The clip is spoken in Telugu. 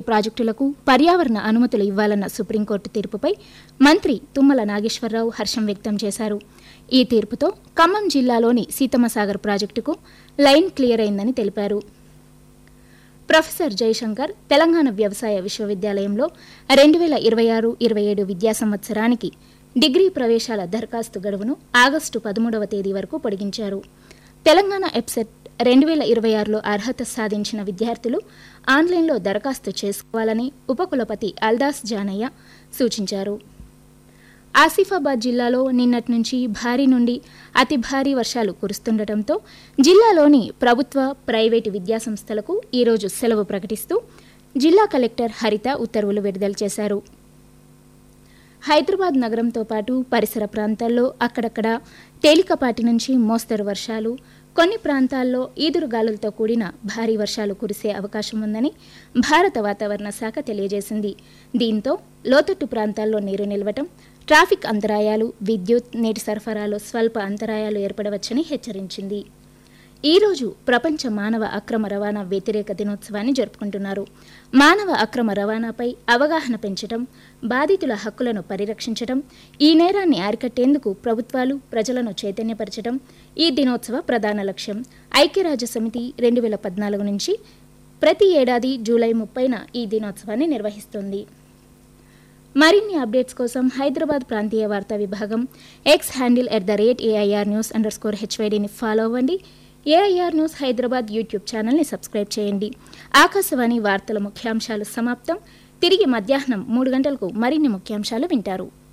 ప్రాజెక్టులకు పర్యావరణ అనుమతులు ఇవ్వాలన్న సుప్రీంకోర్టు తీర్పుపై మంత్రి తుమ్మల నాగేశ్వరరావు హర్షం వ్యక్తం చేశారు ఈ తీర్పుతో ఖమ్మం జిల్లాలోని సీతమ్మసాగర్ ప్రాజెక్టుకు లైన్ క్లియర్ అయిందని తెలిపారు ప్రొఫెసర్ జయశంకర్ తెలంగాణ వ్యవసాయ విశ్వవిద్యాలయంలో రెండు వేల ఇరవై ఆరు ఇరవై ఏడు విద్యా సంవత్సరానికి డిగ్రీ ప్రవేశాల దరఖాస్తు గడువును ఆగస్టు పదమూడవ తేదీ వరకు పొడిగించారు తెలంగాణ ఎప్సెట్ రెండు వేల ఇరవై ఆరులో అర్హత సాధించిన విద్యార్థులు ఆన్లైన్లో దరఖాస్తు చేసుకోవాలని ఉపకులపతి అల్దాస్ జానయ్య సూచించారు ఆసిఫాబాద్ జిల్లాలో నిన్నటి నుంచి భారీ నుండి అతి భారీ వర్షాలు కురుస్తుండటంతో జిల్లాలోని ప్రభుత్వ ప్రైవేటు విద్యాసంస్థలకు ఈరోజు సెలవు ప్రకటిస్తూ జిల్లా కలెక్టర్ హరిత ఉత్తర్వులు విడుదల చేశారు హైదరాబాద్ నగరంతో పాటు పరిసర ప్రాంతాల్లో అక్కడక్కడ తేలికపాటి నుంచి మోస్తరు వర్షాలు కొన్ని ప్రాంతాల్లో ఈదురుగాలులతో కూడిన భారీ వర్షాలు కురిసే అవకాశం ఉందని భారత వాతావరణ శాఖ తెలియజేసింది దీంతో లోతట్టు ప్రాంతాల్లో నీరు నిలవటం ట్రాఫిక్ అంతరాయాలు విద్యుత్ నీటి సరఫరాలో స్వల్ప అంతరాయాలు ఏర్పడవచ్చని హెచ్చరించింది ఈ రోజు ప్రపంచ మానవ అక్రమ రవాణా వ్యతిరేక దినోత్సవాన్ని జరుపుకుంటున్నారు మానవ అక్రమ రవాణాపై అవగాహన పెంచడం బాధితుల హక్కులను పరిరక్షించడం ఈ నేరాన్ని అరికట్టేందుకు ప్రభుత్వాలు ప్రజలను చైతన్యపరచడం ఈ దినోత్సవ ప్రధాన లక్ష్యం ఐక్యరాజ్య సమితి రెండు వేల పద్నాలుగు నుంచి ప్రతి ఏడాది జూలై ముప్పైన ఈ దినోత్సవాన్ని నిర్వహిస్తుంది మరిన్ని అప్డేట్స్ కోసం హైదరాబాద్ ప్రాంతీయ వార్తా విభాగం X handle at the rate AIR news underscore హెచ్వైడీని ఫాలో అవ్వండి ఏఐఆర్ న్యూస్ హైదరాబాద్ యూట్యూబ్ ఛానల్ని సబ్స్క్రైబ్ చేయండి ఆకాశవాణి వార్తల ముఖ్యాంశాలు సమాప్తం తిరిగి మధ్యాహ్నం మూడు గంటలకు మరిన్ని ముఖ్యాంశాలు వింటారు